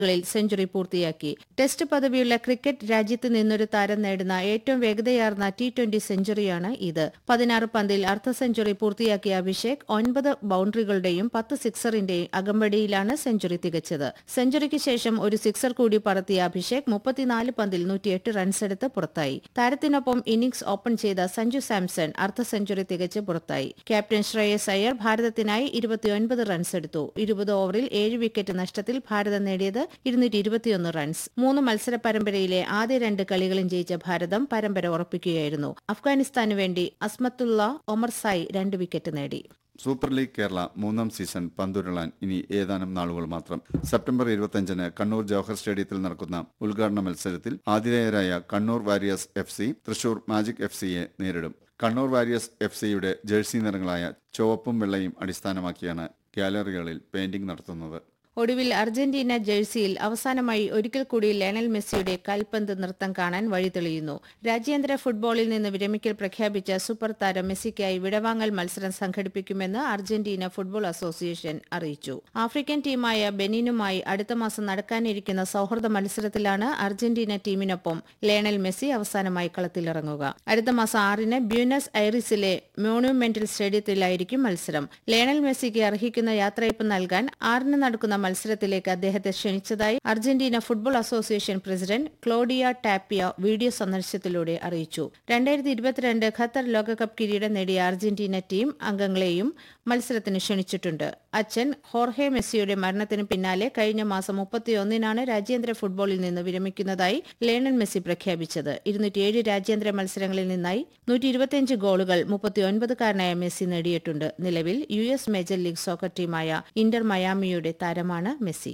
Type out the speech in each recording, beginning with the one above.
കളിൽ സെഞ്ചുറി പൂർത്തിയാക്കി test പദവിയുള്ള cricket രാജ്യത്ത് നിന്നൊരു താരം നേടുന്ന ഏറ്റവും വേഗതയാർന്ന ടി ട്വന്റി സെഞ്ചുറിയാണ് ഇത് പതിനാറ് പന്തിൽ അർദ്ധ സെഞ്ചുറി പൂർത്തിയാക്കിയ അഭിഷേക് ഒൻപത് ബൌണ്ടറികളുടെയും പത്ത് സിക്സറിന്റെയും അകമ്പടിയിലാണ് സെഞ്ചുറി തികച്ചത് സെഞ്ചുറിക്ക് ശേഷം ഒരു സിക്സർ കൂടി പറത്തിയ അഭിഷേക് മുപ്പത്തിനാല് പന്തിൽ നൂറ്റിയെട്ട് റൺസെടുത്ത് പുറത്തായി താരത്തിനൊപ്പം ഇന്നിംഗ്സ് ഓപ്പൺ ചെയ്ത സഞ്ജു സാംസൺ അർദ്ധ സെഞ്ചുറി തികച്ച് പുറത്തായി ക്യാപ്റ്റൻ ശ്രേയസ് അയ്യർ ഭാരതത്തിനായി ഇരുപത്തിയൊൻപത് റൺസെടുത്തു ഇരുപത് ഓവറിൽ ഏഴ് വിക്കറ്റ് നഷ്ടത്തിൽ ഭാരതം നേടിയത് ഇരുന്നൂറ്റി ഇരുപത്തിയൊന്ന് റൺസ് മൂന്ന് മത്സര പരമ്പരയിലെ ആദ്യ രണ്ട് കളികളും ജയിച്ച ഭാരതം പരമ്പര ഉറപ്പിക്കുകയായിരുന്നു അഫ്ഗാനിസ്ഥാനു വേണ്ടി അസ്മത്തുള്ള ഒമർ സായി രണ്ട് വിക്കറ്റ് നേടി സൂപ്പർ ലീഗ് കേരള മൂന്നാം സീസൺ പന്തുരുളാൻ ഇനി ഏതാനും നാളുകൾ മാത്രം സെപ്റ്റംബർ ഇരുപത്തിയഞ്ചിന് കണ്ണൂർ ജവഹർ സ്റ്റേഡിയത്തിൽ നടക്കുന്ന ഉദ്ഘാടന മത്സരത്തിൽ ആതിഥേയരായ Kannur Warriors F C Thrissur Magic F സിയെ നേരിടും കണ്ണൂർ വാരിയേഴ്സ് എഫ് സിയുടെ ജേഴ്സി നിറങ്ങളായ ചുവപ്പും വെള്ളയും അടിസ്ഥാനമാക്കിയാണ് ഗാലറികളിൽ പെയിന്റിംഗ് നടത്തുന്നത് ഒടുവിൽ അർജന്റീന ജേഴ്സിയിൽ അവസാനമായി ഒരിക്കൽ കൂടി ലയണൽ മെസ്സിയുടെ കൽപന്ത് നൃത്തം കാണാൻ വഴി തെളിയുന്നു രാജ്യാന്തര ഫുട്ബോളിൽ നിന്ന് വിരമിക്കൽ പ്രഖ്യാപിച്ച സൂപ്പർ താരം മെസ്സിക്കായി വിടവാങ്ങൽ മത്സരം സംഘടിപ്പിക്കുമെന്ന് അർജന്റീന ഫുട്ബോൾ അസോസിയേഷൻ അറിയിച്ചു ആഫ്രിക്കൻ ടീമായ ബെനിനുമായി അടുത്ത മാസം നടക്കാനിരിക്കുന്ന സൌഹൃദ മത്സരത്തിലാണ് അർജന്റീന ടീമിനൊപ്പം ലയണൽ മെസ്സി അവസാനമായി കളത്തിലിറങ്ങുക അടുത്ത മാസം ആറിന് ബ്യൂനസ് ഐറിസിലെ മോണുമെന്റൽ സ്റ്റേഡിയത്തിലായിരിക്കും മത്സരം ലയണൽ മെസ്സിക്ക് അർഹിക്കുന്ന യാത്രയപ്പ് നൽകാൻ ആറിന് നടക്കുന്ന മത്സരത്തിലേക്ക് അദ്ദേഹത്തെ ക്ഷണിച്ചതായി Argentina football association president Claudia Tapia video സന്ദർശനത്തിലൂടെ അറിയിച്ചു രണ്ടായിരത്തി ഇരുപത്തിരണ്ട് ഖത്തർ ലോകകപ്പ് കിരീടം നേടിയ അർജന്റീന ടീം അംഗങ്ങളെയും മത്സരത്തിന് ക്ഷണിച്ചിട്ടുണ്ട് അച്ഛൻ ഹോർഹെ മെസ്സിയുടെ മരണത്തിന് പിന്നാലെ കഴിഞ്ഞ മാസം മുപ്പത്തിയൊന്നിനാണ് രാജ്യാന്തര ഫുട്ബോളിൽ നിന്ന് വിരമിക്കുന്നതായി ലയണൽ മെസ്സി പ്രഖ്യാപിച്ചത് ഇരുന്നൂറ്റിയേഴ് രാജ്യാന്തര മത്സരങ്ങളിൽ നിന്നായി നൂറ്റി ഇരുപത്തിയഞ്ച് ഗോളുകൾ മുപ്പത്തിയൊൻപതുകാരനായ മെസ്സി നേടിയിട്ടുണ്ട് നിലവിൽ U S Major League Soccer ടീമായ ഇന്റർ മയാമിയുടെ താരമാണ് മെസ്സി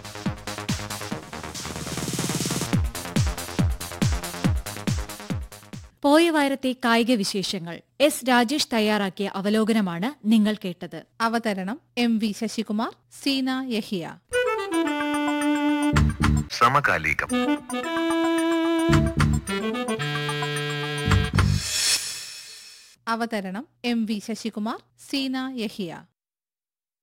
പോയ വാരത്തെ കായിക വിശേഷങ്ങൾ എസ് രാജേഷ് തയ്യാറാക്കിയ അവലോകനമാണ് നിങ്ങൾ കേട്ടത് അവതരണം എം വി ശശികുമാർ സീന യഹിയ സമകാലികം അവതരണം എം വി ശശികുമാർ സീന യഹിയ